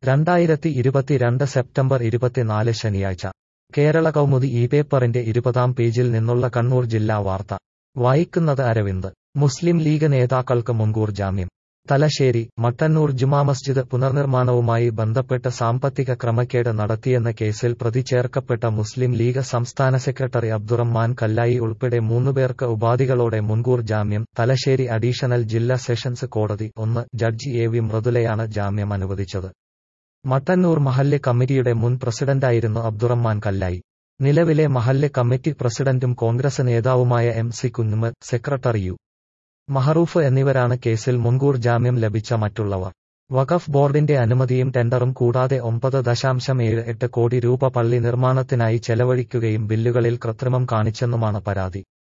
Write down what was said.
രണ്ടായിരത്തി ഇരുപത്തിരണ്ട് സെപ്റ്റംബർ ഇരുപത്തിനാല് ശനിയാഴ്ച കേരള കൗമുദി ഈ പേപ്പറിന്റെ ഇരുപതാം പേജിൽ നിന്നുള്ള കണ്ണൂർ ജില്ലാ വാർത്ത വായിക്കുന്നത് അരവിന്ദ് മുസ്ലിം ലീഗ് നേതാക്കൾക്ക് മുൻകൂർ ജാമ്യം തലശ്ശേരി മട്ടന്നൂർ ജുമാ മസ്ജിദ് പുനർനിർമ്മാണവുമായി ബന്ധപ്പെട്ട് സാമ്പത്തിക ക്രമക്കേട് നടത്തിയെന്ന കേസിൽ പ്രതി ചേർക്കപ്പെട്ട മുസ്ലിം ലീഗ് സംസ്ഥാന സെക്രട്ടറി അബ്ദുറഹ്മാൻ കല്ലായി ഉൾപ്പെടെ മൂന്നുപേർക്ക് ഉപാധികളോടെ മുൻകൂർ ജാമ്യം തലശ്ശേരി അഡീഷണൽ ജില്ലാ സെഷൻസ് കോടതി ഒന്ന് ജഡ്ജി എ വി മൃദുലയാണ് ജാമ്യം അനുവദിച്ചത് മട്ടന്നൂർ മഹല്ല് കമ്മിറ്റിയുടെ മുൻ പ്രസിഡന്റായിരുന്നു അബ്ദുറഹ്മാൻ കല്ലായി നിലവിലെ മഹല്ല് കമ്മിറ്റി പ്രസിഡന്റും കോൺഗ്രസ് നേതാവുമായ എം സി കുഞ്ഞുമ് സെക്രട്ടറി യു മഹറൂഫ് എന്നിവരാണ് കേസിൽ മുൻകൂർ ജാമ്യം ലഭിച്ച മറ്റുള്ളവർ വഖഫ് ബോർഡിന്റെ അനുമതിയും ടെൻഡറും കൂടാതെ ഒമ്പത് ദശാംശം ഏഴ് എട്ട് കോടി രൂപ പള്ളി നിർമ്മാണത്തിനായി ചെലവഴിക്കുകയും ബില്ലുകളിൽ കൃത്രിമം കാണിച്ചെന്നുമാണ് പരാതി